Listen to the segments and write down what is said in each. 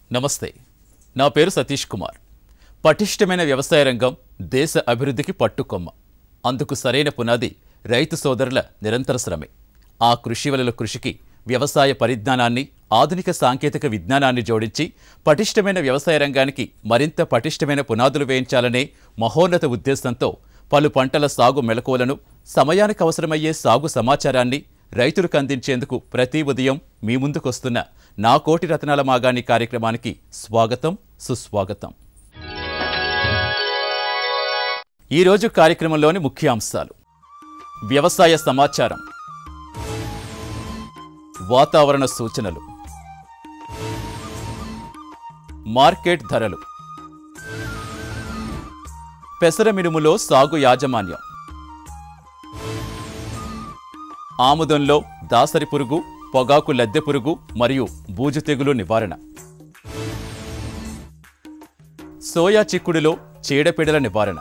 నమస్తే నా పేరు సతీష్ కుమార్ పటిష్టమైన వ్యవసాయ రంగం దేశ అభివృద్ధికి పట్టుకొమ్మ అందుకు సరైన పునాది రైతు సోదరుల నిరంతర శ్రమే ఆ కృషి వలల కృషికి వ్యవసాయ పరిజ్ఞానాన్ని ఆధునిక సాంకేతిక విజ్ఞానాన్ని జోడించి పటిష్టమైన వ్యవసాయ రంగానికి మరింత పటిష్టమైన పునాదులు వేయించాలనే మహోన్నత ఉద్దేశంతో పలు పంటల సాగు మెలకువలను సమయానికి అవసరమయ్యే సాగు సమాచారాన్ని రైతులకు అందించేందుకు ప్రతి ఉదయం మీ ముందుకొస్తున్న నా కోటి రత్నాల మాగాణి కార్యక్రమానికి స్వాగతం సుస్వాగతం ఈరోజు కార్యక్రమంలోని ముఖ్య అంశాలు వ్యవసాయ సమాచారం వాతావరణ సూచనలు మార్కెట్ ధరలు పెసర మినుములో సాగు యాజమాన్యం ఆముదంలో దాసరి పురుగు పొగాకు లద్దె పురుగు మరియు బూజు తెగులు నివారణ సోయా చిక్కుడులో చీడపీడల నివారణ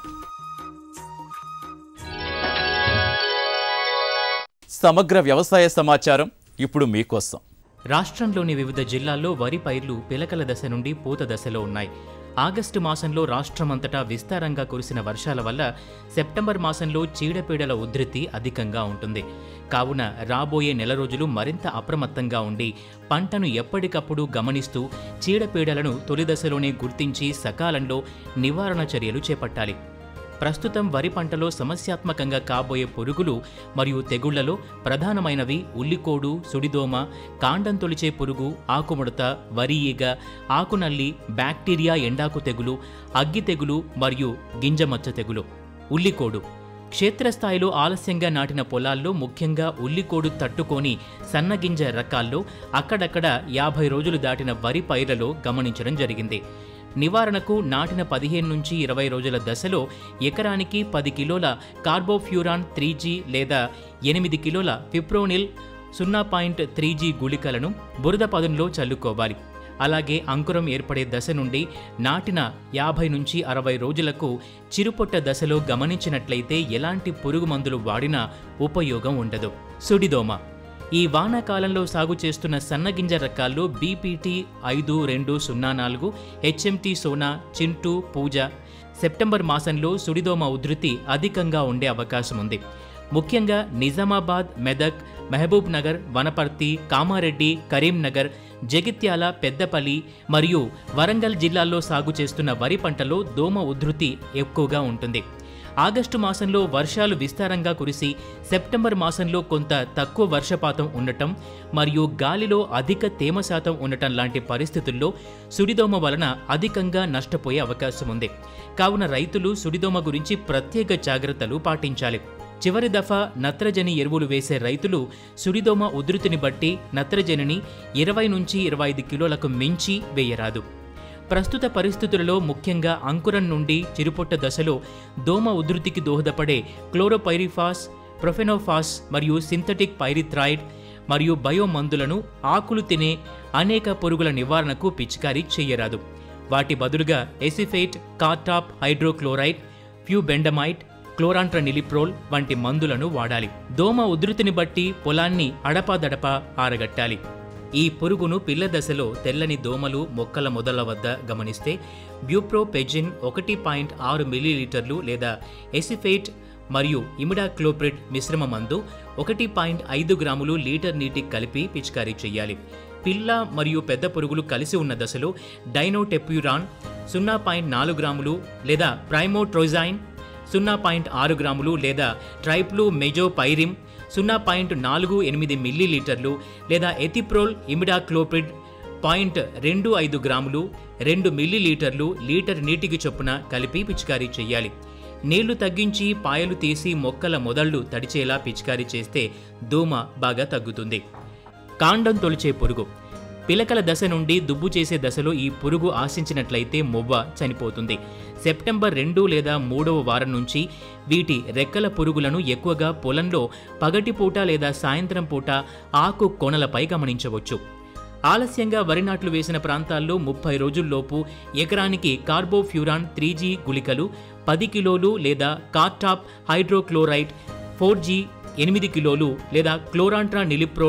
సమగ్ర వ్యవసాయ సమాచారం ఇప్పుడు మీకోసం రాష్ట్రంలోని వివిధ జిల్లాల్లో వరి పైర్లు పిలకల దశ నుండి పూత దశలో ఉన్నాయి ఆగస్టు మాసంలో రాష్ట్రమంతటా విస్తారంగా కురిసిన వర్షాల వల్ల సెప్టెంబర్ మాసంలో చీడపీడల ఉధృతి అధికంగా ఉంటుంది కావున రాబోయే నెల రోజులు మరింత అప్రమత్తంగా ఉండి పంటను ఎప్పటికప్పుడు గమనిస్తూ చీడపీడలను తొలి దశలోనే గుర్తించి సకాలంలో నివారణ చర్యలు చేపట్టాలి ప్రస్తుతం వరి పంటలో సమస్యాత్మకంగా కాబోయే పురుగులు మరియు తెగుళ్లలో ప్రధానమైనవి ఉల్లికోడు సుడిదోమ కాండం తొలిచే పురుగు ఆకుముడత వరి ఈగ ఆకునల్లి బ్యాక్టీరియా ఎండాకు తెగులు అగ్గి తెగులు మరియు గింజమచ్చ తెగులు ఉల్లికోడు క్షేత్రస్థాయిలో ఆలస్యంగా నాటిన పొలాల్లో ముఖ్యంగా ఉల్లికోడు తట్టుకొని సన్నగింజ రకాల్లో అక్కడక్కడ యాభై రోజులు దాటిన వరి పైర్లలో గమనించడం జరిగింది నివారణకు నాటిన పదిహేను నుంచి ఇరవై రోజుల దశలో ఎకరానికి పది కిలోల కార్బోఫ్యూరాన్ త్రీ జీ లేదా ఎనిమిది కిలోల ఫిప్రోనిల్ సున్నా పాయింట్ త్రీ జీ గుళికలను బురద పదునులో చల్లుకోవాలి అలాగే అంకురం ఏర్పడే దశ నుండి నాటిన యాభై నుంచి అరవై రోజులకు చిరుపొట్ట దశలో గమనించినట్లయితే ఎలాంటి పురుగు మందులు వాడినా ఉపయోగం ఉండదు సుడిదోమ ఈ వానాకాలంలో సాగు చేస్తున్న సన్నగింజ రకాల్లో బీపీటీ ఐదు రెండు సున్నా నాలుగు హెచ్ఎంటీ సోనా చింటూ పూజ సెప్టెంబర్ మాసంలో సుడిదోమ ఉధృతి అధికంగా ఉండే అవకాశం ఉంది ముఖ్యంగా నిజామాబాద్ మెదక్ మహబూబ్ నగర్ వనపర్తి కామారెడ్డి కరీంనగర్ జగిత్యాల పెద్దపల్లి మరియు వరంగల్ జిల్లాల్లో సాగు చేస్తున్న వరి పంటలో దోమ ఉధృతి ఎక్కువగా ఉంటుంది ఆగస్టు మాసంలో వర్షాలు విస్తారంగా కురిసి సెప్టెంబర్ మాసంలో కొంత తక్కువ వర్షపాతం ఉండటం మరియు గాలిలో అధిక తేమ శాతం ఉండటం లాంటి పరిస్థితుల్లో సుడిదోమ వలన అధికంగా నష్టపోయే అవకాశం ఉంది కావున రైతులు సుడిదోమ గురించి ప్రత్యేక జాగ్రత్తలు పాటించాలి చివరి దఫా నత్రజని ఎరువులు వేసే రైతులు సుడిదోమ ఉధృతిని బట్టి నత్రజనిని ఇరవై నుంచి ఇరవై ఐదు కిలోలకు మించి వేయరాదు ప్రస్తుత పరిస్థితులలో ముఖ్యంగా అంకురం నుండి చిరుపొట్ట దశలో దోమ ఉధృతికి దోహదపడే క్లోరోపైరిఫాస్ ప్రొఫెనోఫాస్ మరియు సింథటిక్ పైరిథ్రాయిడ్ మరియు బయో మందులను ఆకులు తినే అనేక పురుగుల నివారణకు పిచికారీ చేయరాదు వాటి బదులుగా acephate cartap hydrochloride flubendiamide chlorantraniliprole వంటి మందులను వాడాలి దోమ ఉధృతిని బట్టి పొలాన్ని అడపాదడపా ఆరగట్టాలి ఈ పురుగును పిల్ల దశలో తెల్లని దోమలు మొక్కల మొదల వద్ద గమనిస్తే బ్యూప్రోపెజిన్ ఒకటి పాయింట్ ఆరు మిల్లీలీటర్లు లేదా ఎసిఫేట్ మరియు ఇమిడాక్లోప్రిడ్ మిశ్రమ మందు ఒకటి పాయింట్ ఐదు గ్రాములు లీటర్ నీటికి కలిపి పిచికారీ చేయాలి పిల్ల మరియు పెద్ద పురుగులు కలిసి ఉన్న దశలో డైనోటెప్యూరాన్ సున్నా పాయింట్ నాలుగు గ్రాములు లేదా ప్రైమోట్రోజైన్ సున్నా పాయింట్ ఆరు గ్రాములు లేదా ట్రైప్లు మెజోపైరిమ్ సున్నా పాయింట్ నాలుగు ఎనిమిది మిల్లీలీటర్లు లేదా ఎథిప్రోల్ ఇమిడాక్లోప్రిడ్ పాయింట్ రెండు ఐదు గ్రాములు రెండు మిల్లీలీటర్లు లీటర్ నీటికి చొప్పున కలిపి పిచికారీ చేయాలి నీళ్లు తగ్గించి పాయలు తీసి మొక్కల మొదళ్ళు తడిచేలా పిచికారీ చేస్తే దోమ బాగా తగ్గుతుంది కాండం తొలిచే పురుగు పిలకల దశ నుండి దుబ్బు చేసే దశలో ఈ పురుగు ఆశించినట్లయితే మొవ్వ చనిపోతుంది సెప్టెంబర్ రెండు లేదా మూడవ వారం నుంచి వీటి రెక్కల పురుగులను ఎక్కువగా పొలంలో పగటిపూట లేదా సాయంత్రం పూట ఆకు కొనలపై గమనించవచ్చు ఆలస్యంగా వరి నాట్లు వేసిన ప్రాంతాల్లో ముప్పై రోజుల్లోపు ఎకరానికి కార్బోఫ్యూరాన్ త్రీ జీ గుళికలు పది కిలోలు లేదా కార్టాప్ హైడ్రోక్లోరైడ్ ఫోర్ జీ ఎనిమిది కిలోలు లేదా క్లోరాంట్రా నిలిప్రోల్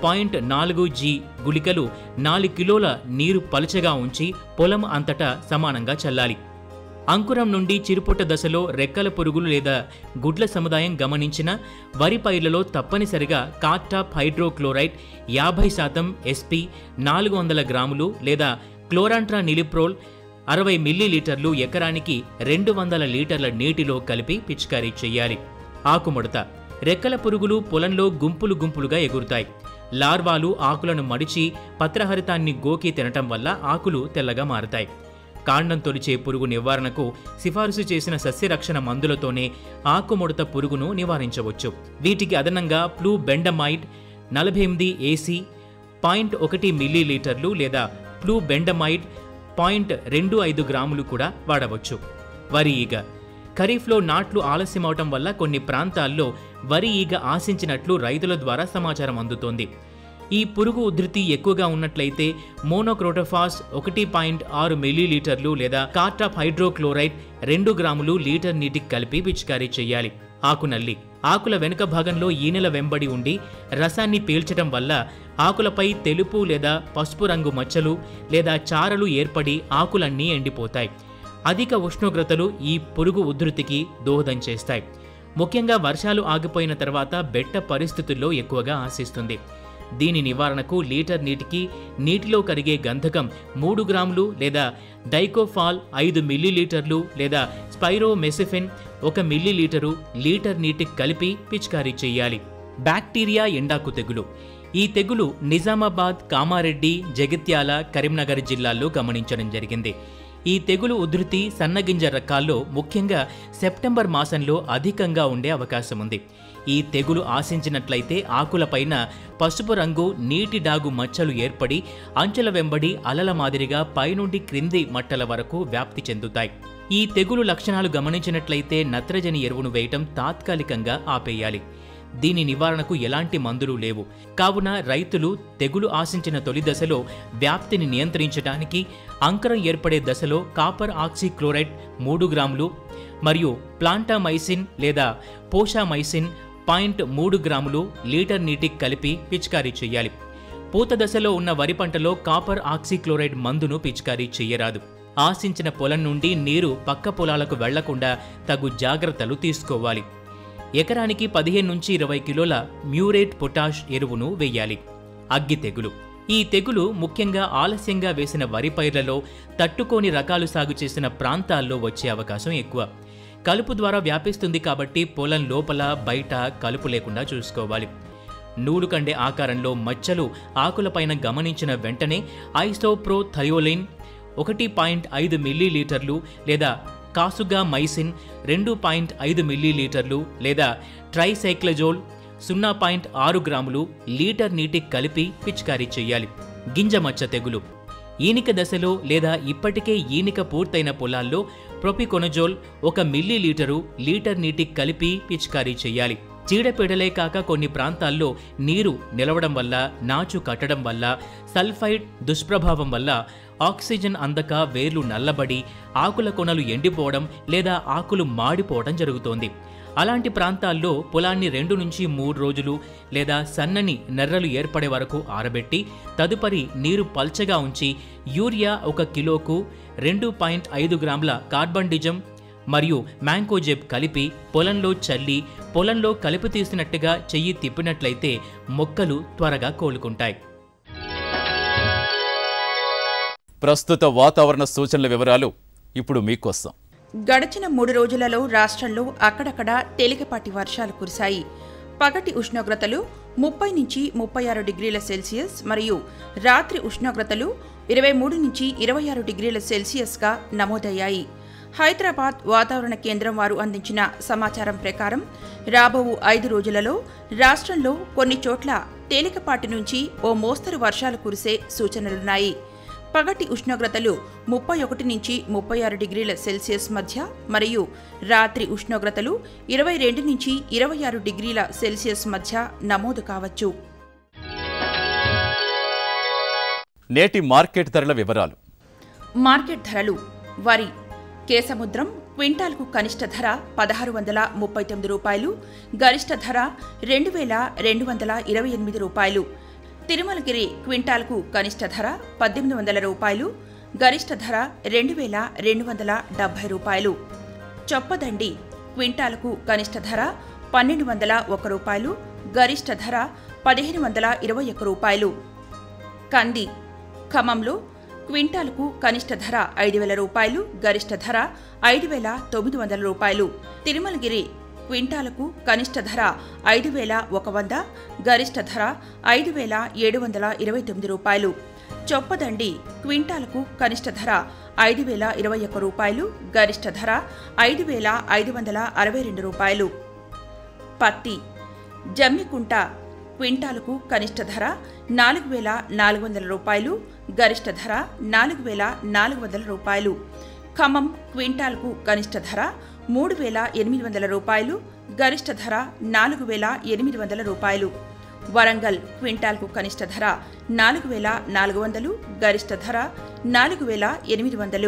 పాయింట్ నాలుగు జీ గుళికలు నాలుగు కిలోల నీరు పలుచగా ఉంచి పొలం అంతటా సమానంగా చల్లాలి అంకురం నుండి చిరుపుట్ట దశలో రెక్కల పురుగులు లేదా గుడ్ల సముదాయం గమనించిన వరి పైర్లలో తప్పనిసరిగా కార్టాప్ హైడ్రోక్లోరైడ్ యాభై శాతం ఎస్పీ నాలుగు వందల గ్రాములు లేదా క్లోరాంట్రా నిలిప్రోల్ అరవై మిల్లీలీటర్లు ఎకరానికి రెండు వందల లీటర్ల నీటిలో కలిపి పిచికారీ చేయాలి ఆకుముడత రెక్కల పురుగులు పొలంలో గుంపులు గుంపులుగా ఎగురుతాయి లార్వాలు ఆకులను మడిచి పత్రహరితాన్ని గోకి తినటం వల్ల ఆకులు తెల్లగా మారుతాయి కాండం తొలిచే పురుగు నివారణకు సిఫారసు చేసిన సస్యరక్షణ మందులతోనే ఆకుముడత పురుగును నివారించవచ్చు వీటికి అదనంగా ప్లూ బెండమైడ్ నలభై ఎనిమిది ఏసీ పాయింట్ ఒకటి మిల్లీలీటర్లు లేదా ప్లూ బెండమైడ్ పాయింట్ రెండు ఐదు గ్రాములు కూడా వాడవచ్చు వరి ఈగ ఖరీఫ్లో నాట్లు ఆలస్యమవటం వల్ల కొన్ని ప్రాంతాల్లో వరి ఈగ ఆశించినట్లు రైతుల ద్వారా సమాచారం అందుతోంది ఈ పురుగు ఉధృతి ఎక్కువగా ఉన్నట్లయితే మోనోక్రోటోఫాస్ ఒకటి పాయింట్ ఆరు మిల్లీలీటర్లు లేదా కార్టాప్ హైడ్రోక్లోరైడ్ రెండు గ్రాములు లీటర్ నీటికి కలిపి పిచికారీ చేయాలి ఆకునల్లి ఆకుల వెనుక భాగంలో ఈనెల వెంబడి ఉండి రసాన్ని పీల్చడం వల్ల ఆకులపై తెలుపు లేదా పసుపు రంగు మచ్చలు లేదా చారలు ఏర్పడి ఆకులన్నీ ఎండిపోతాయి అధిక ఉష్ణోగ్రతలు ఈ పురుగు ఉధృతికి దోహదం చేస్తాయి ముఖ్యంగా వర్షాలు ఆగిపోయిన తర్వాత బెట్ట పరిస్థితుల్లో ఎక్కువగా ఆశిస్తుంది దీని నివారణకు లీటర్ నీటికి నీటిలో కరిగే గంధకం మూడు గ్రాములు లేదా డైకోఫాల్ ఐదు మిల్లీలీటర్లు లేదా స్పైరోమెసిఫిన్ ఒక మిల్లీలీటరు లీటర్ నీటికి కలిపి పిచికారీ చేయాలి బ్యాక్టీరియా ఎండాకు తెగులు ఈ తెగులు నిజామాబాద్ కామారెడ్డి జగిత్యాల కరీంనగర్ జిల్లాల్లో గమనించడం జరిగింది ఈ తెగులు ఉధృతి సన్నగింజ రకాల్లో ముఖ్యంగా సెప్టెంబర్ మాసంలో అధికంగా ఉండే అవకాశం ఉంది ఈ తెగులు ఆశించినట్లయితే ఆకులపైన పసుపు రంగు నీటి డాగు మచ్చలు ఏర్పడి అంచెల వెంబడి అలల మాదిరిగా పైనుండి క్రింది మట్టల వరకు వ్యాప్తి చెందుతాయి ఈ తెగులు లక్షణాలు గమనించినట్లయితే నత్రజని ఎరువును వేయటం తాత్కాలికంగా ఆపేయాలి దీని నివారణకు ఎలాంటి మందులు లేవు కావున రైతులు తెగులు ఆశించిన తొలి దశలో వ్యాప్తిని నియంత్రించడానికి అంకరం ఏర్పడే దశలో కాపర్ ఆక్సిక్లోరైడ్ మూడు గ్రాములు మరియు ప్లాంటామైసిన్ లేదా పోషామైసిన్ పాయింట్ మూడు గ్రాములు లీటర్ నీటికి కలిపి పిచికారీ చేయాలి పూత దశలో ఉన్న వరి పంటలో కాపర్ ఆక్సిక్లోరైడ్ మందును పిచికారీ చేయరాదు ఆశించిన పొలం నుండి నీరు పక్క పొలాలకు వెళ్లకుండా తగు జాగ్రత్తలు తీసుకోవాలి ఎకరానికి పదిహేను నుంచి ఇరవై కిలోల మ్యూరేట్ పొటాష్ ఎరువును వేయాలి అగ్గి తెగులు ఈ తెగులు ముఖ్యంగా ఆలస్యంగా వేసిన వరి పైర్లలో తట్టుకోని రకాలు సాగు చేసిన ప్రాంతాల్లో వచ్చే అవకాశం ఎక్కువ కలుపు ద్వారా వ్యాపిస్తుంది కాబట్టి పొలం లోపల బయట కలుపు లేకుండా చూసుకోవాలి నూలు కండే ఆకారంలో మచ్చలు ఆకులపైన గమనించిన వెంటనే ఐసోప్రో థయోలిన్ ఒకటి పాయింట్ ఐదు మిల్లీలీటర్లు లేదా కాసుగా మైసిన్ రెండు పాయింట్ ఐదు మిల్లీలీటర్లు లేదా ట్రైసైక్లజోల్ సున్నా పాయింట్ ఆరు గ్రాములు లీటర్ నీటికి కలిపి పిచికారీ చేయాలి గింజ మచ్చ తెగులు ఈనిక దశలో లేదా ఇప్పటికే ఈనిక పూర్తయిన పొలాల్లో ప్రొపికొనజోల్ ఒక మిల్లీ లీటరు లీటర్ నీటికి కలిపి పిచికారీ చేయాలి చీడపీడలే కాక కొన్ని ప్రాంతాల్లో నీరు నిలవడం వల్ల నాచు కట్టడం వల్ల సల్ఫైడ్ దుష్ప్రభావం వల్ల ఆక్సిజన్ అందక వేర్లు నల్లబడి ఆకుల కొనలు ఎండిపోవడం లేదా ఆకులు మాడిపోవడం జరుగుతోంది అలాంటి ప్రాంతాల్లో పొలాన్ని రెండు నుంచి మూడు రోజులు లేదా సన్నని నెర్రలు ఏర్పడే వరకు ఆరబెట్టి తదుపరి నీరు పల్చగా ఉంచి యూరియా ఒక కిలోకు రెండు పాయింట్ ఐదు గ్రాముల కార్బండిజం మరియు మ్యాంకోజెబ్ కలిపి పొలంలో చల్లి పొలంలో కలుపు తీసినట్టుగా చెయ్యి తిప్పినట్లయితే మొక్కలు త్వరగా కోలుకుంటాయి ప్రస్తుత వాతావరణ సూచనల వివరాలు ఇప్పుడు మీకోసం గడిచిన మూడు రోజులలో రాష్ట్రంలో అక్కడక్కడ తేలికపాటి వర్షాలు కురిశాయి పగటి ఉష్ణోగ్రతలు ముప్పై నుంచి ముప్పై ఆరు డిగ్రీల సెల్సియస్ మరియు రాత్రి ఉష్ణోగ్రతలు ఇరవై మూడు నుంచి ఇరవై ఆరు డిగ్రీల సెల్సియస్గా నమోదయ్యాయి హైదరాబాద్ వాతావరణ కేంద్రం వారు అందించిన సమాచారం ప్రకారం రాబో ఐదు రోజులలో రాష్ట్రంలో కొన్ని చోట్ల తేలికపాటి నుంచి ఓ మోస్తరు వర్షాలు కురిసే సూచనలున్నాయి పగటి ఉష్ణోగ్రతలు ముప్పై ఒకటి నుంచి ముప్పై ఆరు డిగ్రీల సెల్సియస్ మధ్య మరియు రాత్రి ఉష్ణోగ్రతలు ఇరవై రెండు నుంచి ఇరవై ఆరు డిగ్రీల సెల్సియస్ మధ్య నమోదు కావచ్చు నేటి మార్కెట్ ధరల వివరాలు మార్కెట్ ధరలు వరి కేసముద్రం క్వింటాల్కు కనిష్ట ధర పదహారు వందల ముప్పై తొమ్మిది రూపాయలు గరిష్ట ధర రెండు వేల రెండు వందల ఇరవై ఎనిమిది రూపాయలు తిరుమలగిరి క్వింటాల్కు కనిష్ట ధర పద్దెనిమిది వందల రూపాయలు గరిష్ట ధర రెండు వేల రెండు వందల డెబ్బై రూపాయలు చొప్పదండి క్వింటాల్కు కనిష్ట ధర పన్నెండు వందల ఒక రూపాయలు గరిష్ట ధర పదిహేను వందల ఇరవై ఒక్క రూపాయలు కంది ఖమ్మంలో క్వింటాల్కు కనిష్ట ధర ఐదు వేల రూపాయలు గరిష్ట ధర ఐదు వేల తొమ్మిది వందల రూపాయలు తిరుమలగిరి క్వింటాలకు కనిష్ట ధర ఐదు వేల ఒక వంద గరిష్ట ధర ఐదు వేల ఏడు వందల ఇరవై తొమ్మిది రూపాయలు చొప్పదండి క్వింటాలకు కనిష్ట ధర ఐదు వేల ఇరవై ఒక్క రూపాయలు గరిష్ట ధర ఐదు వేల ఐదు వందల అరవై రెండు రూపాయలు పత్తి జమ్మికుంట క్వింటాలకు కనిష్ట ధర నాలుగు వేల నాలుగు వందల రూపాయలు గరిష్ట ధర నాలుగు వేల నాలుగు వందల రూపాయలు ఖమ్మం క్వింటాల్కు కనిష్ట ధర మూడు వేల ఎనిమిది వందల రూపాయలు గరిష్ట ధర నాలుగు వేల ఎనిమిది వందల రూపాయలు వరంగల్ క్వింటాల్కు కనిష్ట ధర నాలుగు వేల నాలుగు వందలు గరిష్ట ధర నాలుగు వేల ఎనిమిది వందలు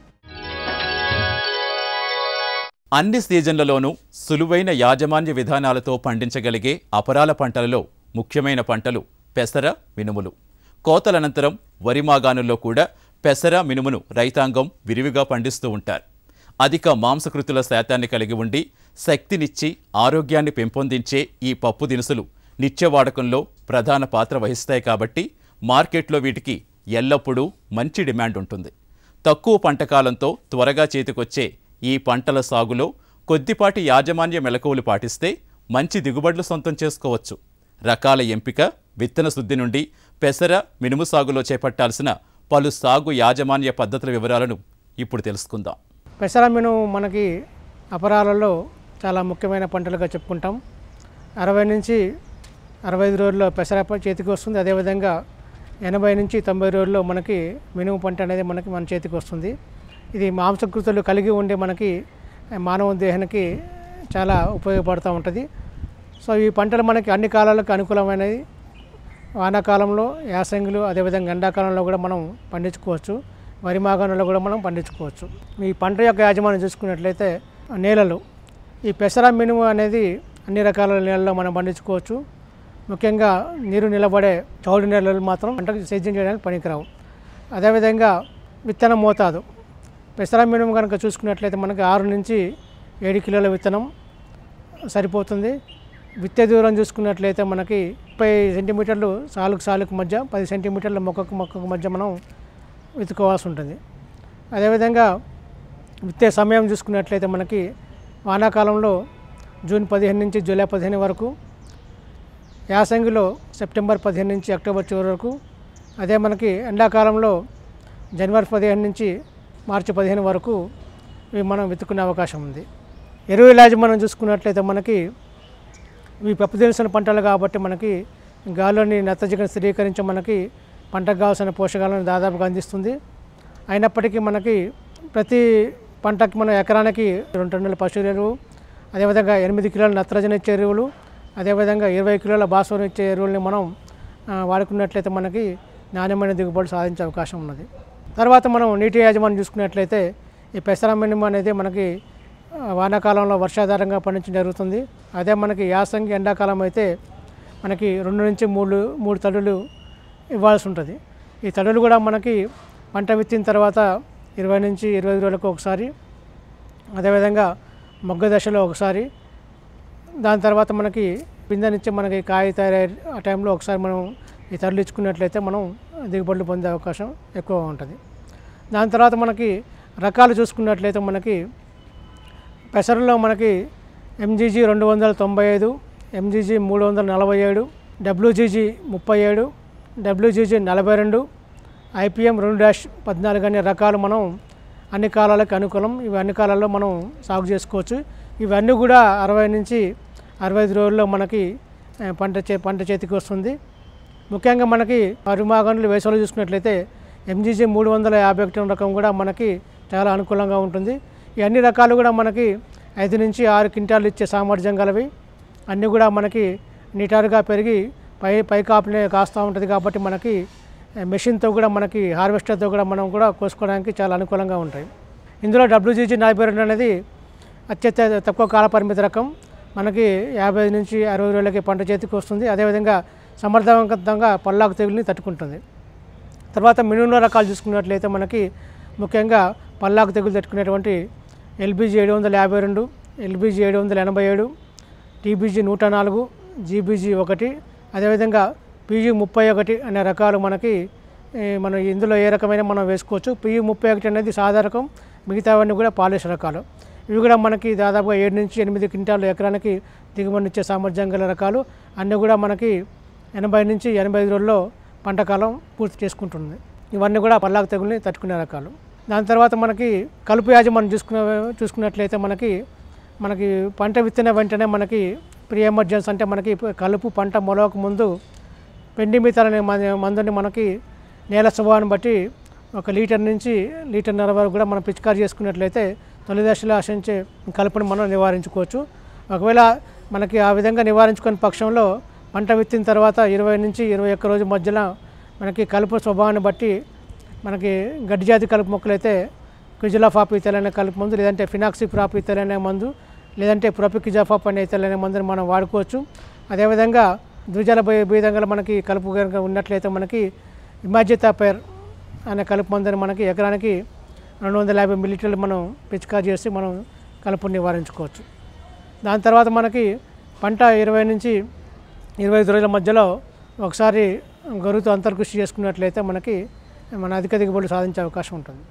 అన్ని సీజన్లలోనూ సులువైన యాజమాన్య విధానాలతో పండించగలిగే అపరాల పంటలలో ముఖ్యమైన పంటలు పెసర మినుములు కోతలనంతరం వరి మాగాణుల్లో కూడా పెసర మినుమును రైతాంగం విరివిగా పండిస్తూ ఉంటారు అధిక మాంసకృతుల శాతాన్ని కలిగి ఉండి శక్తినిచ్చి ఆరోగ్యాన్ని పెంపొందించే ఈ పప్పు దినుసులు నిత్య వాడకంలో ప్రధాన పాత్ర వహిస్తాయి కాబట్టి మార్కెట్లో వీటికి ఎల్లప్పుడూ మంచి డిమాండ్ ఉంటుంది తక్కువ పంటకాలంతో త్వరగా చేతికొచ్చే ఈ పంటల సాగులో కొద్దిపాటి యాజమాన్య మెలకువలు పాటిస్తే మంచి దిగుబడులు సొంతం చేసుకోవచ్చు రకాల ఎంపిక విత్తన శుద్ధి నుండి పెసర మినుము సాగులో చేపట్టాల్సిన పలు సాగు యాజమాన్య పద్ధతుల వివరాలను ఇప్పుడు తెలుసుకుందాం పెసర మినుము మనకి అపరాలలో చాలా ముఖ్యమైన పంటలుగా చెప్పుకుంటాం అరవై నుంచి అరవై ఐదు రోజుల్లో పెసర ప- చేతికి వస్తుంది అదేవిధంగా ఎనభై నుంచి తొంభై రోజుల్లో మనకి మినుము పంట అనేది మనకి మన చేతికి వస్తుంది ఇది మాంసకృతులు కలిగి ఉండే మనకి మానవ దేహానికి చాలా ఉపయోగపడుతూ ఉంటుంది సో ఈ పంటలు మనకి అన్ని కాలాలకు అనుకూలమైనది వానాకాలంలో యాసంగిలు అదేవిధంగా ఎండాకాలంలో కూడా మనం పండించుకోవచ్చు వరి మాగాణంలో కూడా మనం పండించుకోవచ్చు ఈ పంట యొక్క యాజమాన్యం చూసుకున్నట్లయితే నేలలు ఈ పెసర మినుము అనేది అన్ని రకాల నేలల్లో మనం పండించుకోవచ్చు ముఖ్యంగా నీరు నిలబడే చౌడు నేలలు మాత్రం పంటకు సేద్యం చేయడానికి పనికిరావు అదేవిధంగా విత్తన మోతాదు పెసర మినుము కనుక చూసుకున్నట్లయితే మనకి ఆరు నుంచి ఏడు కిలోల విత్తనం సరిపోతుంది విత్తే దూరం చూసుకున్నట్లయితే మనకి ముప్పై సెంటీమీటర్లు సాలుకు సాలుకు మధ్య పది సెంటీమీటర్ల మొక్కకు మొక్కకు మధ్య మనం విత్తుకోవాల్సి ఉంటుంది అదేవిధంగా విత్తే సమయం చూసుకున్నట్లయితే మనకి వానాకాలంలో జూన్ పదిహేను నుంచి జూలై పదిహేను వరకు యాసంగిలో సెప్టెంబర్ పదిహేను నుంచి అక్టోబర్ చివరి వరకు అదే మనకి ఎండాకాలంలో జనవరి పదిహేను నుంచి మార్చి పదిహేను వరకు ఇవి మనం విత్తుకునే అవకాశం ఉంది ఎరువుల యాజమాన్యం చూసుకున్నట్లయితే మనకి ఇవి పప్పు దినుసుల పంటలు కాబట్టి మనకి గాలిలోని నత్తజిగను స్థిరీకరించి మనకి పంటకు కావాల్సిన పోషకాలను దాదాపుగా అందిస్తుంది అయినప్పటికీ మనకి ప్రతి పంటకి మనం ఎకరానికి రెండు టన్నుల పశువుల ఎరువు అదేవిధంగా ఎనిమిది కిలోల నత్రజని ఇచ్చే ఎరువులు అదేవిధంగా ఇరవై కిలోల భాస్వరం ఇచ్చే ఎరువుల్ని మనం ఆ, వాడుకున్నట్లయితే మనకి నాణ్యమైన దిగుబడి సాధించే అవకాశం ఉన్నది తర్వాత మనం నీటి యాజమాన్యం చూసుకున్నట్లయితే ఈ పెసర మినిమం అనేది మనకి ఆ, వానాకాలంలో వర్షాధారంగా పండించడం జరుగుతుంది అదే మనకి యాసంగి ఎండాకాలం అయితే మనకి రెండు నుంచి మూడు మూడు తడులు ఇవ్వాల్సి ఉంటుంది ఈ తడులు కూడా మనకి పంట విత్తిన తర్వాత ఇరవై నుంచి ఇరవై ఐదు రోజులకు ఒకసారి అదేవిధంగా మొగ్గ దశలో ఒకసారి దాని తర్వాత మనకి పిందె నుంచి మనకి కాయ తయారయ్యే ఆ టైంలో ఒకసారి మనం ఈ తరలు ఇచ్చుకున్నట్లయితే మనం దిగుబడులు పొందే అవకాశం ఎక్కువ ఉంటుంది దాని తర్వాత మనకి రకాలు చూసుకున్నట్లయితే మనకి పెసరలో మనకి ఎంజీజీ రెండు వందల తొంభై ఐదు ఎంజీజీ మూడు వందల నలభై ఏడు డబ్ల్యూజీజీ ముప్పై ఏడు డబ్ల్యూజీజీ నలభై రెండు ఐపీఎం రెండు డాష్ పద్నాలుగు అనే రకాలు మనం అన్ని కాలాలకు అనుకూలం ఇవి అన్ని కాలాల్లో మనం సాగు చేసుకోవచ్చు ఇవన్నీ కూడా అరవై నుంచి అరవై ఐదు రోజుల్లో మనకి ఆ, పంట చే పంట చేతికి వస్తుంది ముఖ్యంగా మనకి అరుమాగండ్లు వేసవిలో చూసుకున్నట్లయితే ఎంజీజీ మూడు వందల యాభై ఒకటి రకం కూడా మనకి చాలా అనుకూలంగా ఉంటుంది ఈ అన్ని రకాలు కూడా మనకి ఐదు నుంచి ఆరు క్వింటాలు ఇచ్చే సామర్థ్యం గలవి అన్నీ కూడా మనకి నిటారుగా పెరిగి పై పై కాపునే కాస్తూ ఉంటుంది కాబట్టి మనకి ఆ, మెషిన్తో కూడా మనకి హార్వెస్టర్తో కూడా మనం కూడా కోసుకోవడానికి చాలా అనుకూలంగా ఉంటాయి ఇందులో డబ్ల్యూజీజీ నలభై రెండు అనేది అత్యంత తక్కువ కాల పరిమితి రకం మనకి యాభై నుంచి అరవై రోజులకి పంట చేతికి వస్తుంది అదేవిధంగా సమర్థవంతంగా పల్లాకు తెగుల్ని తట్టుకుంటుంది తర్వాత మినుముల రకాలు చూసుకున్నట్లయితే మనకి ముఖ్యంగా పల్లాకు తెగులు తట్టుకునేటువంటి ఎల్బీజీ ఏడు వందల యాభై రెండు ఎల్బీజీ ఏడు వందల ఎనభై ఏడు టీబీజీ నూట నాలుగు జీబీజీ ఒకటి అదేవిధంగా పీజీ ముప్పై ఒకటి అనే రకాలు మనకి ఏ, మనం ఇందులో ఏ రకమైన మనం వేసుకోవచ్చు పీజీ ముప్పై ఒకటి అనేది సాదా రకం మిగతావన్నీ కూడా పాలిష్ రకాలు ఇవి కూడా మనకి దాదాపుగా ఏడు నుంచి ఎనిమిది క్వింటాలు ఎకరానికి దిగుబడినిచ్చే సామర్థ్యం గల రకాలు అన్నీ కూడా మనకి ఎనభై నుంచి ఎనభై ఐదు రోజుల్లో పంట కాలం పూర్తి చేసుకుంటుంది ఇవన్నీ కూడా పల్లాకు తెగుల్ని తట్టుకునే రకాలు దాని తర్వాత మనకి కలుపు యాజమాన్యం చూసుకున్న చూసుకున్నట్లయితే మనకి మనకి పంట విత్తిన వెంటనే మనకి ప్రీ ఎమర్జెన్స్ అంటే మనకి కలుపు పంట మొలవక ముందు పెండిమితాల్ అనే మన- మందుని మనకి నేల స్వభావాన్ని బట్టి ఒక లీటర్ నుంచి లీటర్న్నర వరకు కూడా మనం పిచికారి చేసుకున్నట్లయితే తొలి దశలో ఆశించే కలుపుని మనం నివారించుకోవచ్చు ఒకవేళ మనకి ఆ విధంగా నివారించుకునే పక్షంలో పంట విత్తిన తర్వాత ఇరవై నుంచి ఇరవై ఒక్క రోజు మధ్యలో మనకి కలుపు స్వభావాన్ని బట్టి మనకి గడ్డి జాతి కలుపు మొక్కలైతే క్విజిలాఫాప్ ఇతలైన కలుపు మందు లేదంటే ఫినాక్సిప్రాప్ ఇతలైన మందు లేదంటే ప్రొపికిజాఫాప్ అనే ఇతలైన మందుని మనం వాడుకోవచ్చు అదేవిధంగా ద్విజల బీదంగా మనకి కలుపు కనుక ఉన్నట్లయితే మనకి ఇమాజితాపైర్ అనే కలుపు మందుని మనకి ఎకరానికి రెండు వందల యాభై మిల్లీలీటర్లు మనం పిచికారి చేసి మనం కలుపుని నివారించుకోవచ్చు దాని తర్వాత మనకి పంట ఇరవై నుంచి ఇరవై ఐదు రోజుల మధ్యలో ఒకసారి గరువుతో అంతర్కృషి చేసుకున్నట్లయితే మనకి మన అధిక దిగుబడులు సాధించే అవకాశం ఉంటుంది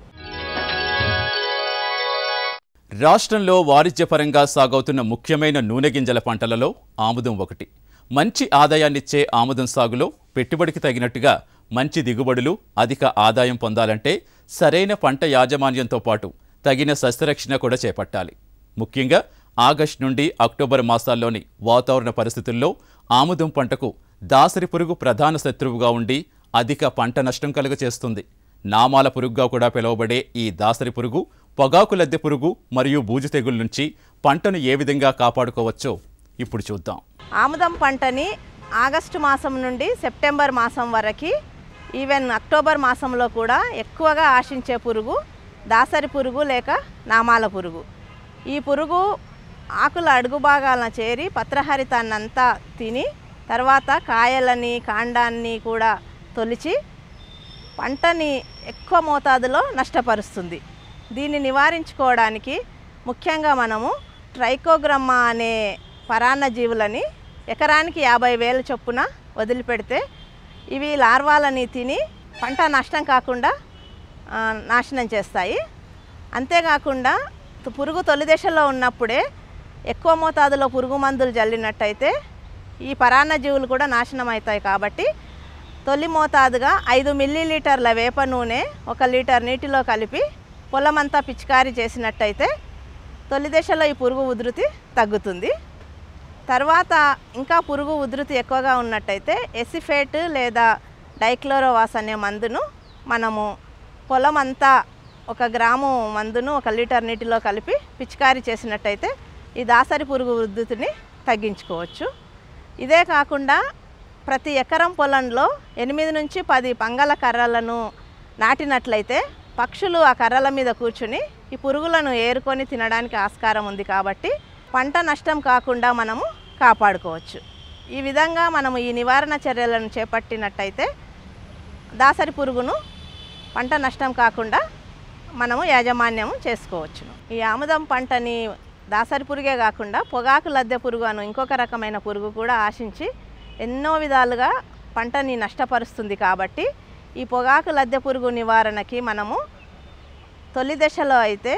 రాష్ట్రంలో వాణిజ్యపరంగా సాగవుతున్న ముఖ్యమైన నూనె గింజల పంటలలో ఆముదం ఒకటి మంచి ఆదాయాన్నిచ్చే ఆముదం సాగులో పెట్టుబడికి తగినట్టుగా మంచి దిగుబడులు అధిక ఆదాయం పొందాలంటే సరైన పంట యాజమాన్యంతో పాటు తగిన సస్యరక్షణ కూడా చేపట్టాలి ముఖ్యంగా ఆగస్టు నుండి అక్టోబర్ మాసాల్లోని వాతావరణ పరిస్థితుల్లో ఆముదం పంటకు దాసరి పురుగు ప్రధాన శత్రువుగా ఉండి అధిక పంట నష్టం కలుగచేస్తుంది నామాల పురుగుగా కూడా పిలువబడే ఈ దాసరి పురుగు పొగాకు లద్దె పురుగు మరియు బూజు తెగుల నుంచి పంటను ఏ విధంగా కాపాడుకోవచ్చో ఇప్పుడు చూద్దాం ఆముదం పంటని ఆగస్టు మాసం నుండి సెప్టెంబర్ మాసం వరకు ఈవెన్ అక్టోబర్ మాసంలో కూడా ఎక్కువగా ఆశించే పురుగు దాసరి పురుగు లేక నామాల పురుగు ఈ పురుగు ఆకుల అడుగు భాగాలను చేరి పత్రహరితాన్నంతా తిని తర్వాత కాయలని కాండాన్ని కూడా తొలిచి పంటని ఎక్కువ మోతాదులో నష్టపరుస్తుంది దీన్ని నివారించుకోవడానికి ముఖ్యంగా మనము ట్రైకోగ్రమ్మా అనే పరాన్న జీవులని ఎకరానికి యాభై వేల చొప్పున వదిలిపెడితే ఇవి లార్వాలని తిని పంట నష్టం కాకుండా ఆ, నాశనం చేస్తాయి అంతేకాకుండా త- పురుగు తొలి దశలో ఉన్నప్పుడే ఎక్కువ మోతాదులో పురుగు మందులు జల్లినట్టయితే ఈ పరాన్న జీవులు కూడా నాశనం అవుతాయి కాబట్టి తొలి మోతాదుగా ఐదు మిల్లీలీటర్ల వేప నూనె ఒక లీటర్ నీటిలో కలిపి పొలమంతా పిచికారీ చేసినట్టయితే తొలి దశలో ఈ పురుగు ఉధృతి తగ్గుతుంది తర్వాత ఇంకా పురుగు ఉధృతి ఎక్కువగా ఉన్నట్టయితే ఎసిఫేట్ లేదా డైక్లోరోవాస్ అనే మందును మనము పొలం అంతా ఒక గ్రాము మందును ఒక లీటర్ నీటిలో కలిపి పిచికారీ చేసినట్టయితే ఈ దాసరి పురుగు ఉధృతిని తగ్గించుకోవచ్చు ఇదే కాకుండా ప్రతి ఎకరం పొలంలో ఎనిమిది నుంచి పది పంగల కర్రలను నాటినట్లయితే పక్షులు ఆ కర్రల మీద కూర్చుని ఈ పురుగులను ఏరుకొని తినడానికి ఆస్కారం ఉంది కాబట్టి పంట నష్టం కాకుండా మనము కాపాడుకోవచ్చు ఈ విధంగా మనము ఈ నివారణ చర్యలను చేపట్టినట్టయితే దాసరి పురుగును పంట నష్టం కాకుండా మనము యాజమాన్యం చేసుకోవచ్చును ఈ ఆముదం పంటని దాసరి పురుగే కాకుండా పొగాకు లద్దె పురుగు అను ఇంకొక రకమైన పురుగు కూడా ఆశించి ఎన్నో విధాలుగా పంటని నష్టపరుస్తుంది కాబట్టి ఈ పొగాకు లద్దె పురుగు నివారణకి మనము తొలి దశలో అయితే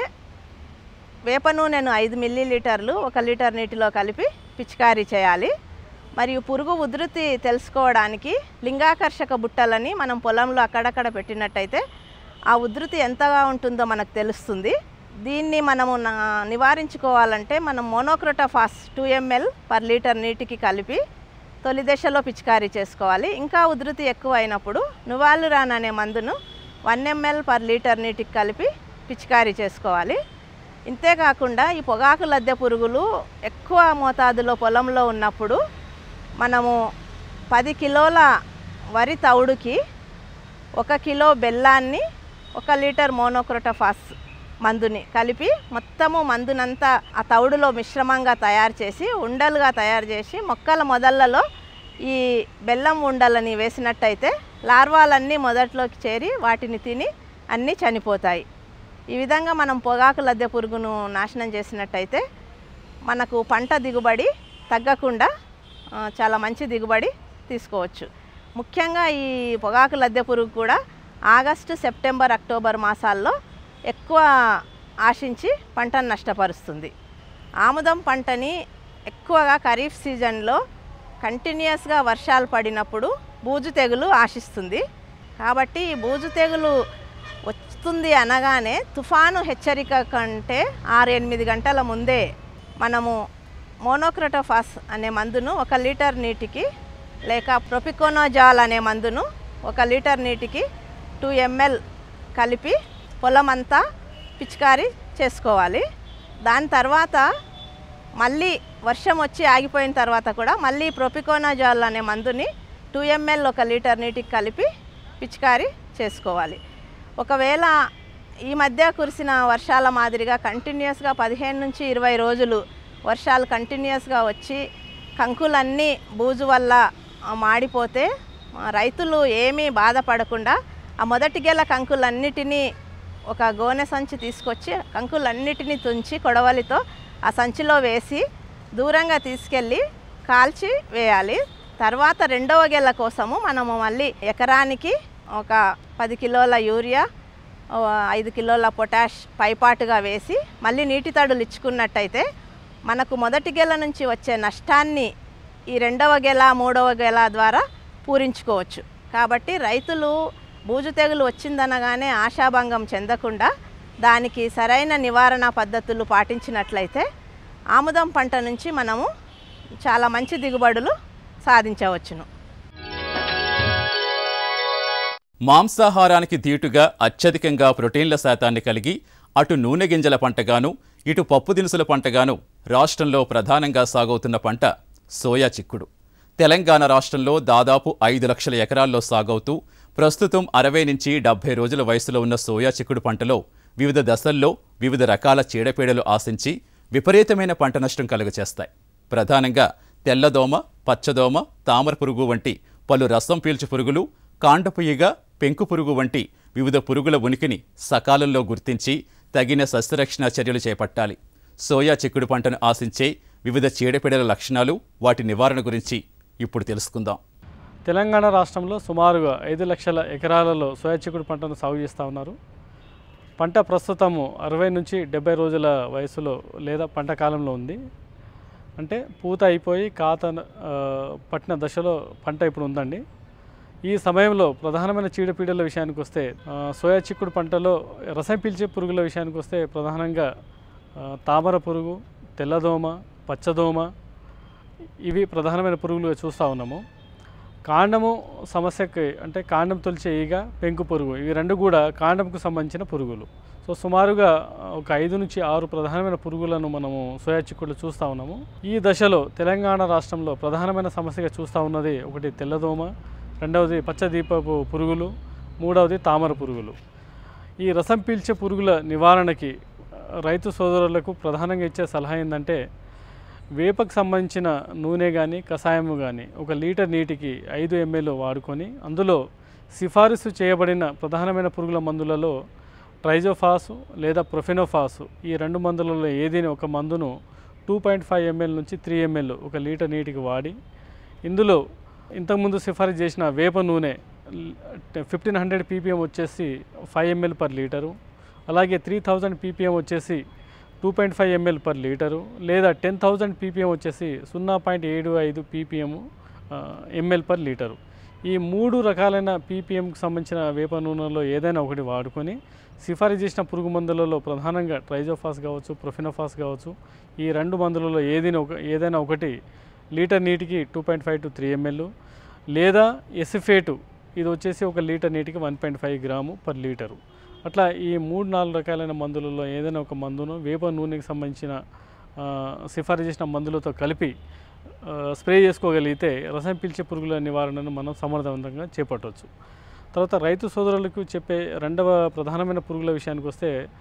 వేప నూనెను ఐదు మిల్లీలీటర్లు ఒక లీటర్ నీటిలో కలిపి పిచికారీ చేయాలి మరియు పురుగు ఉధృతి తెలుసుకోవడానికి లింగాకర్షక బుట్టలని మనం పొలంలో అక్కడక్కడ పెట్టినట్టయితే ఆ ఉధృతి ఎంతగా ఉంటుందో మనకు తెలుస్తుంది దీన్ని మనము నా- నివారించుకోవాలంటే మనం monocrotophos two ML per litre నీటికి కలిపి తొలి దశలో పిచికారీ చేసుకోవాలి ఇంకా ఉధృతి ఎక్కువ అయినప్పుడు నువాలురాన్ అనే మందును వన్ ఎంఎల్ పర్ లీటర్ నీటికి కలిపి పిచికారీ చేసుకోవాలి ఇంతేకాకుండా ఈ పొగాకు లద్దె పురుగులు ఎక్కువ మోతాదులో పొలంలో ఉన్నప్పుడు మనము పది కిలోల వరి తవుడుకి ఒక కిలో బెల్లాన్ని ఒక లీటర్ మోనోక్రోటోఫాస్ మందుని కలిపి మొత్తము మందునంతా ఆ తవుడులో మిశ్రమంగా తయారు చేసి ఉండలుగా తయారు చేసి మొక్కల మొదళ్లలో ఈ బెల్లం ఉండలని వేసినట్టయితే లార్వాలన్నీ మొదట్లోకి చేరి వాటిని తిని అన్నీ చనిపోతాయి ఈ విధంగా మనం పొగాకు లద్దె పురుగును నాశనం చేసినట్టయితే మనకు పంట దిగుబడి తగ్గకుండా ఆ, చాలా మంచి దిగుబడి తీసుకోవచ్చు ముఖ్యంగా ఈ పొగాకు లద్దె పురుగు కూడా ఆగస్టు సెప్టెంబర్ అక్టోబర్ మాసాల్లో ఎక్కువ ఆశించి పంటను నష్టపరుస్తుంది ఆముదం పంటని ఎక్కువగా ఖరీఫ్ సీజన్లో కంటిన్యూస్గా వర్షాలు పడినప్పుడు బూజు తెగులు ఆశిస్తుంది కాబట్టి ఈ బూజు తెగులు వస్తుంది అనగానే తుఫాను హెచ్చరిక కంటే ఆరు ఎనిమిది గంటల ముందే మనము మోనోక్రోటోఫాస్ అనే మందును ఒక లీటర్ నీటికి లేక ప్రొపికోనోజాల్ అనే మందును ఒక లీటర్ నీటికి టూ ఎంఎల్ కలిపి పొలమంతా పిచికారీ చేసుకోవాలి దాని తర్వాత మళ్ళీ వర్షం వచ్చి ఆగిపోయిన తర్వాత కూడా మళ్ళీ ప్రొపికోనాజాల్ అనే మందుని టూ ఎంఎల్ ఒక లీటర్ నీటికి కలిపి పిచికారీ చేసుకోవాలి ఒకవేళ ఈ మధ్య కురిసిన వర్షాల మాదిరిగా కంటిన్యూస్గా పదిహేను నుంచి ఇరవై రోజులు వర్షాలు కంటిన్యూస్గా వచ్చి కంకులన్నీ బూజు వల్ల ఆ, మాడిపోతే ఆ, రైతులు ఏమీ బాధపడకుండా ఆ మొదటి గెల కంకులన్నిటినీ ఒక గోనె సంచి తీసుకొచ్చి కంకులన్నిటినీ తుంచి కొడవలితో ఆ సంచిలో వేసి దూరంగా తీసుకెళ్ళి కాల్చి వేయాలి తర్వాత రెండవ గెల కోసము మనము మళ్ళీ ఎకరానికి ఒక పది కిలోల యూరియా ఓ ఐదు కిలోల పొటాష్ పైపాటుగా వేసి మళ్ళీ నీటి తడులు ఇచ్చుకున్నట్టయితే మనకు మొదటి గెల నుంచి వచ్చే నష్టాన్ని ఈ రెండవ గెల మూడవ గెల ద్వారా పూరించుకోవచ్చు కాబట్టి రైతులు బూజు తెగులు వచ్చిందనగానే ఆశాభంగం చెందకుండా దానికి సరైన నివారణ పద్ధతులు పాటించినట్లయితే ఆముదం పంట నుంచి మనము చాలా మంచి దిగుబడులు సాధించవచ్చును మాంసాహారానికి ధీటుగా అత్యధికంగా ప్రోటీన్ల శాతాన్ని కలిగి అటు నూనె గింజల పంటగాను ఇటు పప్పు దినుసుల పంటగాను రాష్ట్రంలో ప్రధానంగా సాగవుతున్న పంట సోయా చిక్కుడు తెలంగాణ రాష్ట్రంలో దాదాపు ఐదు లక్షల ఎకరాల్లో సాగవుతూ ప్రస్తుతం అరవై నుంచి డెబ్బై రోజుల వయసులో ఉన్న సోయా చిక్కుడు పంటలో వివిధ దశల్లో వివిధ రకాల చీడపీడలు ఆశించి విపరీతమైన పంట నష్టం కలుగచేస్తాయి ప్రధానంగా తెల్లదోమ పచ్చదోమ తామర పురుగు వంటి పలు రసం పీల్చు పురుగులు కాండపుయ్యగా పెంకు పురుగు వంటి వివిధ పురుగుల ఉనికిని సకాలంలో గుర్తించి తగిన సస్యరక్షణ చర్యలు చేపట్టాలి సోయా చిక్కుడు పంటను ఆశించే వివిధ చీడపీడల లక్షణాలు వాటి నివారణ గురించి ఇప్పుడు తెలుసుకుందాం తెలంగాణ రాష్ట్రంలో సుమారుగా ఐదు లక్షల ఎకరాలలో సోయా చిక్కుడు పంటను సాగు చేస్తూ ఉన్నారు పంట ప్రస్తుతము అరవై నుంచి డెబ్బై రోజుల వయసులో లేదా పంట కాలంలో ఉంది అంటే పూత అయిపోయి కాత ఆ, పట్టిన దశలో పంట ఇప్పుడు ఉందండి ఈ సమయంలో ప్రధానమైన చీడపీడల విషయానికి వస్తే ఆ, సోయా చిక్కుడు పంటలో రసం పీల్చే పురుగుల విషయానికి వస్తే ప్రధానంగా ఆ, తామర పురుగు తెల్లదోమ పచ్చదోమ ఇవి ప్రధానమైన పురుగులుగా చూస్తూ ఉన్నాము కాండము సమస్యకి అంటే కాండం తొలిచే ఈగ పెంకు పురుగు ఇవి రెండు కూడా కాండంకు సంబంధించిన పురుగులు సో సుమారుగా ఒక ఐదు నుంచి ఆరు ప్రధానమైన పురుగులను మనము సోయా చిక్కుళ్ళు చూస్తూ ఉన్నాము ఈ దశలో తెలంగాణ రాష్ట్రంలో ప్రధానమైన సమస్యగా చూస్తూ ఉన్నది ఒకటి తెల్లదోమ రెండవది పచ్చదీపపు పురుగులు మూడవది తామర పురుగులు ఈ రసం పీల్చే పురుగుల నివారణకి ఆ, రైతు సోదరులకు ప్రధానంగా ఇచ్చే సలహా ఏంటంటే వేపకు సంబంధించిన నూనె కానీ కషాయము కానీ ఒక లీటర్ నీటికి ఐదు ఎంఎల్ వాడుకొని అందులో సిఫారసు చేయబడిన ప్రధానమైన పురుగుల మందులలో ట్రైజోఫాసు లేదా ప్రొఫెనోఫాసు ఈ రెండు మందులలో ఏదైనా ఒక మందును టూ పాయింట్ ఫైవ్ ఎంఎల్ నుంచి త్రీ ఎంఎల్ ఒక లీటర్ నీటికి వాడి ఇందులో ఇంతకుముందు సిఫారసు చేసిన వేప నూనె ఫిఫ్టీన్ హండ్రెడ్ పీపీఎం వచ్చేసి ఫైవ్ ఎంఎల్ పర్ లీటరు అలాగే త్రీ థౌజండ్ పీపీఎం వచ్చేసి two point five ML per litre లేదా టెన్ థౌజండ్ పీపీఎం వచ్చేసి సున్నా పాయింట్ ఏడు ఐదు పీపీఎం ఎంఎల్ పర్ లీటరు ఈ మూడు రకాలైన పీపీఎంకి సంబంధించిన వేప నూనెలో ఏదైనా ఒకటి వాడుకొని సిఫారసు చేసిన పురుగు మందులలో ప్రధానంగా ట్రైజోఫాస్ కావచ్చు ప్రొఫినోఫాస్ కావచ్చు ఈ రెండు మందులలో ఏదైనా ఒక ఏదైనా ఒకటి లీటర్ నీటికి two point five to three ML లేదా ఎసిఫేటు ఇది వచ్చేసి ఒక లీటర్ నీటికి one point five gram per litre అట్లా ఈ మూడు నాలుగు రకాలైన మందులలో ఏదైనా ఒక మందును వేప నూనెకి సంబంధించిన ఆ, సిఫారసు చేసిన మందులతో కలిపి ఆ, స్ప్రే చేసుకోగలిగితే రసం పీల్చే పురుగుల నివారణను మనం సమర్థవంతంగా చేపట్టవచ్చు తర్వాత రైతు సోదరులకు చెప్పే రెండవ ప్రధానమైన పురుగుల విషయానికి వస్తే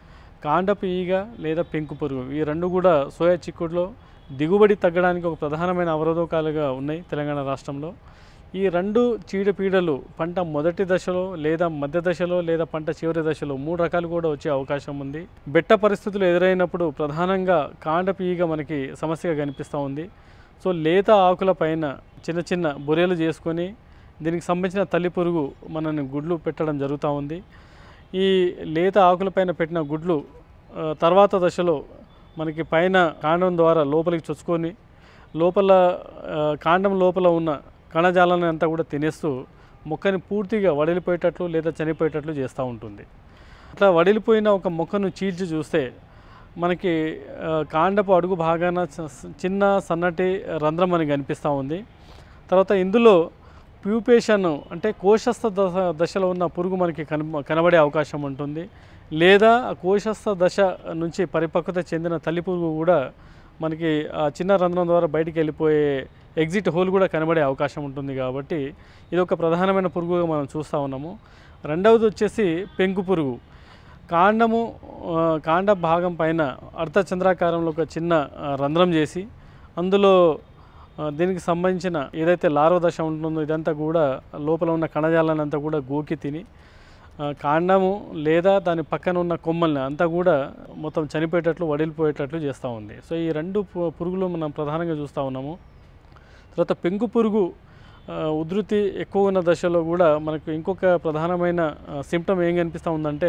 కాండపు ఈగ లేదా పెంకు పురుగు ఈ రెండు కూడా సోయా చిక్కుడులో దిగుబడి తగ్గడానికి ఒక ప్రధానమైన అవరోధకాలుగా ఉన్నాయి తెలంగాణ రాష్ట్రంలో ఈ రెండు చీడపీడలు పంట మొదటి దశలో లేదా మధ్య దశలో లేదా పంట చివరి దశలో మూడు రకాలు కూడా వచ్చే అవకాశం ఉంది బెట్ట పరిస్థితులు ఎదురైనప్పుడు ప్రధానంగా కాండపు ఈగ మనకి సమస్యగా కనిపిస్తూ ఉంది సో లేత ఆకుల పైన చిన్న చిన్న బొరేలు చేసుకొని దీనికి సంబంధించిన తల్లి పురుగు మనని గుడ్లు పెట్టడం జరుగుతూ ఉంది ఈ లేత ఆకులపైన పెట్టిన గుడ్లు ఆ, తర్వాత దశలో మనకి పైన కాండం ద్వారా లోపలికి చొచ్చుకొని లోపల ఆ, కాండం లోపల ఉన్న కణజాలాన్ని అంతా కూడా తినేస్తూ మొక్కని పూర్తిగా వడిలిపోయేటట్లు లేదా చనిపోయేటట్లు చేస్తూ ఉంటుంది అట్లా వడిలిపోయిన ఒక మొక్కను చీల్చి చూస్తే మనకి ఆ, కాండపు అడుగు భాగాన చ- చిన్న సన్నటి రంధ్రం మనకి కనిపిస్తూ ఉంది తర్వాత ఇందులో ప్యూపేషన్ అంటే కోశస్థ దశ దశలో ఉన్న పురుగు మనకి కన కనబడే అవకాశం ఉంటుంది లేదా ఆ కోశస్థ దశ నుంచి పరిపక్వత చెందిన తల్లి పురుగు కూడా మనకి ఆ చిన్న రంధ్రం ద్వారా బయటికి వెళ్ళిపోయే ఎగ్జిట్ హోల్ కూడా కనబడే అవకాశం ఉంటుంది కాబట్టి ఇది ఒక ప్రధానమైన పురుగుగా మనం చూస్తూ ఉన్నాము రెండవది వచ్చేసి పెంకు పురుగు కాండము ఆ, కాండ భాగం పైన అర్ధచంద్రాకారంలో ఒక చిన్న ఆ, రంధ్రం చేసి అందులో ఆ, దీనికి సంబంధించిన ఏదైతే లార్వ దశ ఉంటుందో ఇదంతా కూడా లోపల ఉన్న కణజాలాన్ని అంతా కూడా గోకి తిని ఆ, కాండము లేదా దాని పక్కన ఉన్న కొమ్మల్ని అంతా కూడా మొత్తం చనిపోయేటట్లు వడిలిపోయేటట్లు చేస్తూ ఉంది సో ఈ రెండు పు- పురుగులు మనం ప్రధానంగా చూస్తూ ఉన్నాము తర్వాత పెంకు పురుగు ఆ, ఉధృతి ఎక్కువ ఉన్న దశలో కూడా మనకు ఇంకొక ప్రధానమైన సిమ్టమ్ ఏం కనిపిస్తూ ఉందంటే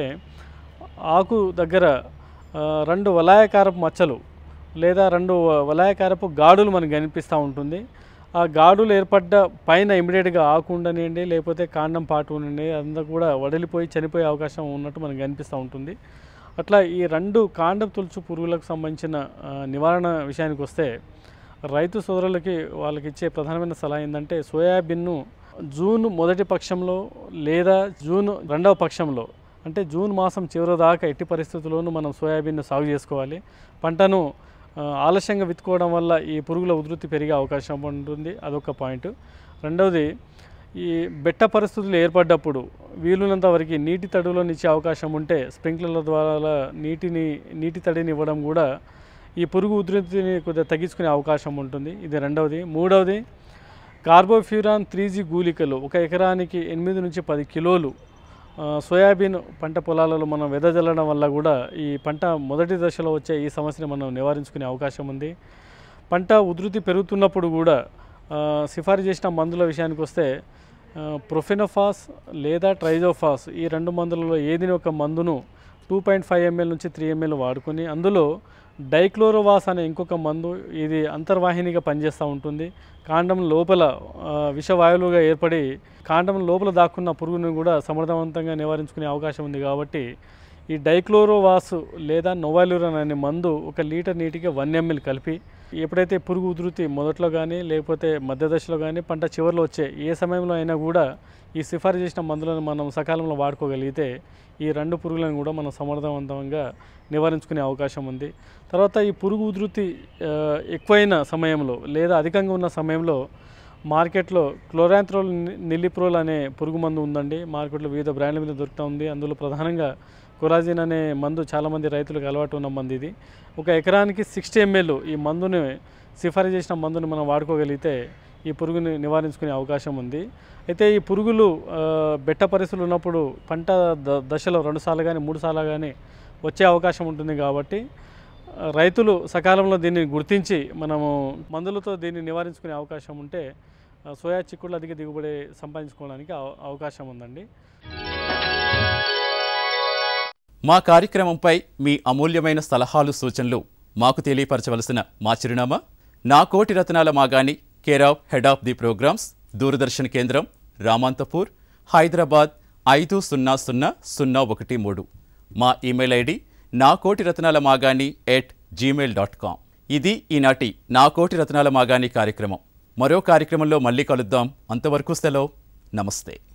ఆకు దగ్గర ఆ, రెండు వలయాకారపు మచ్చలు లేదా రెండు వలయాకారపు గాడులు మనకు కనిపిస్తూ ఉంటుంది ఆ గాడులు ఏర్పడ్డ పైన ఇమీడియట్గా ఆకు ఉండనివ్వండి లేకపోతే కాండం పాటు ఉండండి అదంతా కూడా వడిలిపోయి చనిపోయే అవకాశం ఉన్నట్టు మనకు కనిపిస్తూ ఉంటుంది అట్లా ఈ రెండు కాండం తులుచు పురుగులకు సంబంధించిన ఆ, నివారణ విషయానికి వస్తే రైతు సోదరులకి వాళ్ళకి ఇచ్చే ప్రధానమైన సలహా ఏంటంటే సోయాబీన్ను జూన్ మొదటి పక్షంలో లేదా జూన్ రెండవ పక్షంలో అంటే జూన్ మాసం చివరి దాకా ఎట్టి పరిస్థితుల్లోనూ మనం సోయాబీన్ను సాగు చేసుకోవాలి పంటను ఆ, ఆలస్యంగా విత్తుకోవడం వల్ల ఈ పురుగుల ఉధృతి పెరిగే అవకాశం ఉంటుంది అదొక పాయింట్ రెండవది ఈ బెట్ట పరిస్థితులు ఏర్పడ్డప్పుడు వీలున్నంత వరకు నీటి తడులను ఇచ్చే అవకాశం ఉంటే స్ప్రింక్లర్ల ద్వారా నీటిని నీటి తడిని ఇవ్వడం కూడా ఈ పురుగు ఉధృతిని కొద్దిగా తగ్గించుకునే అవకాశం ఉంటుంది ఇది రెండవది మూడవది కార్బోఫ్యూరాన్ త్రీ జీ గూలికలు ఒక ఎకరానికి ఎనిమిది నుంచి పది కిలోలు ఆ, సోయాబీన్ పంట పొలాలలో మనం వెదజల్లడం వల్ల కూడా ఈ పంట మొదటి దశలో వచ్చే ఈ సమస్యని మనం నివారించుకునే అవకాశం ఉంది పంట ఉధృతి పెరుగుతున్నప్పుడు కూడా ఆ, సిఫారసు చేసిన మందుల విషయానికి వస్తే ఆ, ప్రొఫెనోఫాస్ లేదా ట్రైజోఫాస్ ఈ రెండు మందులలో ఏదిని ఒక మందును టూ పాయింట్ ఫైవ్ ఎంఎల్ నుంచి త్రీ ఎంఎల్ వాడుకొని అందులో డైక్లోరోవాస్ అనే ఇంకొక మందు ఇది అంతర్వాహినిగా పనిచేస్తూ ఉంటుంది కాండం లోపల ఆ, విషవాయువులుగా ఏర్పడి కాండం లోపల దాక్కున్న పురుగును కూడా సమర్థవంతంగా నివారించుకునే అవకాశం ఉంది కాబట్టి ఈ డైక్లోరోవాస్ లేదా నోవాల్యూరన్ అనే మందు ఒక లీటర్ నీటికి వన్ ఎంఎల్ కలిపి ఎప్పుడైతే పురుగు ఉధృతి మొదట్లో కానీ లేకపోతే మధ్య దశలో కానీ పంట చివరిలో వచ్చే ఏ సమయంలో అయినా కూడా ఈ సిఫారసు చేసిన మందులను మనం సకాలంలో వాడుకోగలిగితే ఈ రెండు పురుగులను కూడా మనం సమర్థవంతంగా నివారించుకునే అవకాశం ఉంది తర్వాత ఈ పురుగు ఉధృతి ఆ, ఎక్కువైన సమయంలో లేదా అధికంగా ఉన్న సమయంలో మార్కెట్లో క్లోరాంథ్రోల్ ని- నిలిప్రోల్ అనే పురుగు మందు ఉందండి మార్కెట్లో వివిధ బ్రాండ్ల మీద దొరుకుతూ ఉంది అందులో ప్రధానంగా కొరాజిన్ అనే మందు చాలామంది రైతులకు అలవాటు ఉన్న మందు ఇది ఒక ఎకరానికి సిక్స్టీ ఎంఎల్ ఈ మందుని సిఫారసు చేసిన మందుని మనం వాడుకోగలిగితే ఈ పురుగుని నివారించుకునే అవకాశం ఉంది అయితే ఈ పురుగులు ఆ, బెట్ట పరిస్థితులు ఉన్నప్పుడు పంట ద దశలో రెండుసార్లు కానీ మూడు సార్లు కానీ వచ్చే అవకాశం ఉంటుంది కాబట్టి ఆ, రైతులు సకాలంలో దీన్ని గుర్తించి మనము మందులతో దీన్ని నివారించుకునే అవకాశం ఉంటే ఆ, సోయా చిక్కుళ్ళు అధిక దిగుబడి సంపాదించుకోవడానికి అవ- అవకాశం ఉందండి మా కార్యక్రమంపై మీ అమూల్యమైన సలహాలు సూచనలు మాకు తెలియపరచవలసిన మా చిరునామా నా కోటి రత్నాల మాగాని care of head of the programmes Doordarshan కేంద్రం రామాంతపూర్ హైదరాబాద్ ఐదు సున్నా సున్నా సున్నా ఒకటి మూడు మా ఇమెయిల్ ఐడి నా కోటి రత్నాల మాగాని ఎట్ జీమెయిల్ డాట్ కామ్ ఇది ఈనాటి నా కోటి రత్నాల మాగాని కార్యక్రమం మరో కార్యక్రమంలో మళ్ళీ కలుద్దాం అంతవరకు సెలవు నమస్తే